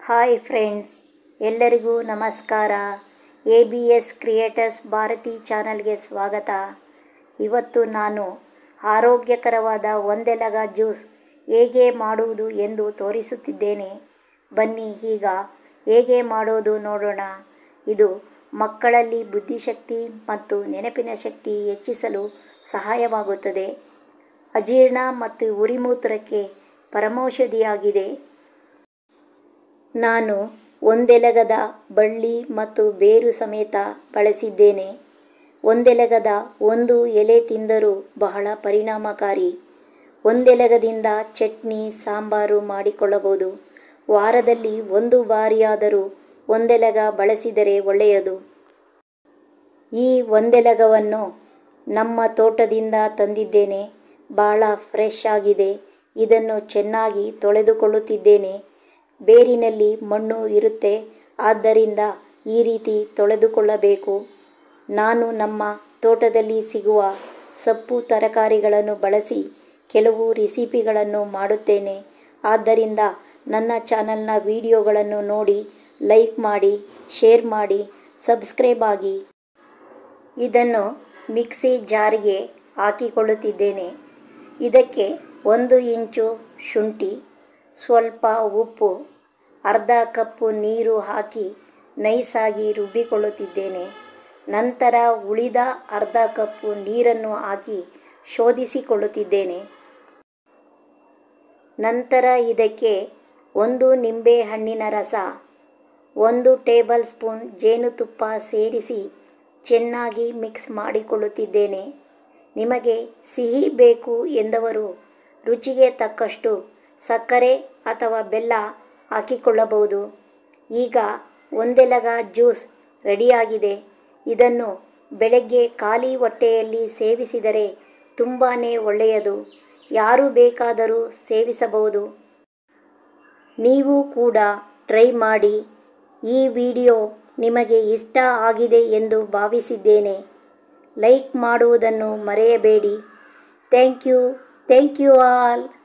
hi friends ಎಲ್ಲರಿಗೂ ನಮಸ್ಕಾರ A B S creators Bharathi ಚಾನಲ್ಗೆ ಸ್ವಾಗತ ಇವತ್ತು ನಾನು ಆರೋಗ್ಯಕರವಾದ ಒಂದೆಲಗ ಜ್ಯೂಸ್ ಹೇಗೆ ಮಾಡುವುದು ಎಂದು ತೋರಿಸುತ್ತಿದ್ದೇನೆ ಬನ್ನಿ ಈಗ ಹೇಗೆ ಮಾಡೋದು ನೋಡೋಣ ಇದು ಮಕ್ಕಳಲ್ಲಿ ಬುದ್ಧಿಶಕ್ತಿ ಮತ್ತು ನೆನಪಿನ ಶಕ್ತಿ ಹೆಚ್ಚಿಸಲು ಸಹಾಯವಾಗುತ್ತದೆ ಅಜೀರ್ಣ ಮತ್ತು ಉರಿಮೂತ್ರಕ್ಕೆ ಪರಮೌಷಧಿಯಾಗಿದೆ ನಾನು ಒಂದೆಲಗದ ಬಳ್ಳಿ ಮತ್ತು ಬೇರು ಸಮೇತ ಬಳಸಿದ್ದೇನೆ ಒಂದೆಲಗದ ಒಂದು ಎಲೆ ತಿಂದರೂ ಬಹಳ ಪರಿಣಾಮಕಾರಿ ಒಂದೆಲಗದಿಂದ ಚಟ್ನಿ ಸಾಂಬಾರು ಮಾಡಿಕೊಳ್ಳಬಹುದು ವಾರದಲ್ಲಿ ಒಂದು ಬಾರಿಯಾದರೂ ಒಂದೆಲಗ ಬಳಸಿದರೆ ಒಳ್ಳೆಯದು ಈ ಒಂದೆಲಗವನ್ನು ನಮ್ಮ ತೋಟದಿಂದ ತಂದಿದ್ದೇನೆ ಭಾಳ ಫ್ರೆಶ್ ಆಗಿದೆ ಇದನ್ನು ಚೆನ್ನಾಗಿ ತೊಳೆದುಕೊಳ್ಳುತ್ತಿದ್ದೇನೆ ಬೇರಿನಲ್ಲಿ ಮಣ್ಣು ಇರುತ್ತೆ ಆದ್ದರಿಂದ ಈ ರೀತಿ ತೊಳೆದುಕೊಳ್ಳಬೇಕು ನಾನು ನಮ್ಮ ತೋಟದಲ್ಲಿ ಸಿಗುವ ಸೊಪ್ಪು ತರಕಾರಿಗಳನ್ನು ಬಳಸಿ ಕೆಲವು ರೆಸಿಪಿಗಳನ್ನು ಮಾಡುತ್ತೇನೆ ಆದ್ದರಿಂದ ನನ್ನ ಚಾನಲ್ನ ವಿಡಿಯೋಗಳನ್ನು ನೋಡಿ ಲೈಕ್ ಮಾಡಿ ಶೇರ್ ಮಾಡಿ ಸಬ್ಸ್ಕ್ರೈಬ್ ಆಗಿ ಇದನ್ನು ಮಿಕ್ಸಿ ಜಾರಿಗೆ ಹಾಕಿಕೊಳ್ಳುತ್ತಿದ್ದೇನೆ ಇದಕ್ಕೆ ಒಂದು ಇಂಚು ಶುಂಠಿ ಸ್ವಲ್ಪ ಉಪ್ಪು ಅರ್ಧ ಕಪ್ಪು ನೀರು ಹಾಕಿ ನೈಸಾಗಿ ರುಬ್ಬಿಕೊಳ್ಳುತ್ತಿದ್ದೇನೆ ನಂತರ ಉಳಿದ ಅರ್ಧ ಕಪ್ಪು ನೀರನ್ನು ಹಾಕಿ ಶೋಧಿಸಿಕೊಳ್ಳುತ್ತಿದ್ದೇನೆ ನಂತರ ಇದಕ್ಕೆ ಒಂದು ನಿಂಬೆ ಹಣ್ಣಿನ ರಸ ಒಂದು ಟೇಬಲ್ ಸ್ಪೂನ್ ಜೇನುತುಪ್ಪ ಸೇರಿಸಿ ಚೆನ್ನಾಗಿ ಮಿಕ್ಸ್ ಮಾಡಿಕೊಳ್ಳುತ್ತಿದ್ದೇನೆ ನಿಮಗೆ ಸಿಹಿ ಬೇಕು ಎಂದವರು ರುಚಿಗೆ ತಕ್ಕಷ್ಟು ಸಕ್ಕರೆ ಅಥವಾ ಬೆಲ್ಲ ಹಾಕಿಕೊಳ್ಳಬಹುದು ಈಗ ಒಂದೆಲಗ ಜ್ಯೂಸ್ ರೆಡಿಯಾಗಿದೆ ಇದನ್ನು ಬೆಳಗ್ಗೆ ಖಾಲಿ ಹೊಟ್ಟೆಯಲ್ಲಿ ಸೇವಿಸಿದರೆ ತುಂಬಾ ಒಳ್ಳೆಯದು ಯಾರು ಬೇಕಾದರೂ ಸೇವಿಸಬಹುದು ನೀವು ಕೂಡ ಟ್ರೈ ಮಾಡಿ ಈ ವಿಡಿಯೋ ನಿಮಗೆ ಇಷ್ಟ ಆಗಿದೆ ಎಂದು ಭಾವಿಸಿದ್ದೇನೆ ಲೈಕ್ ಮಾಡುವುದನ್ನು ಮರೆಯಬೇಡಿ thank you thank you all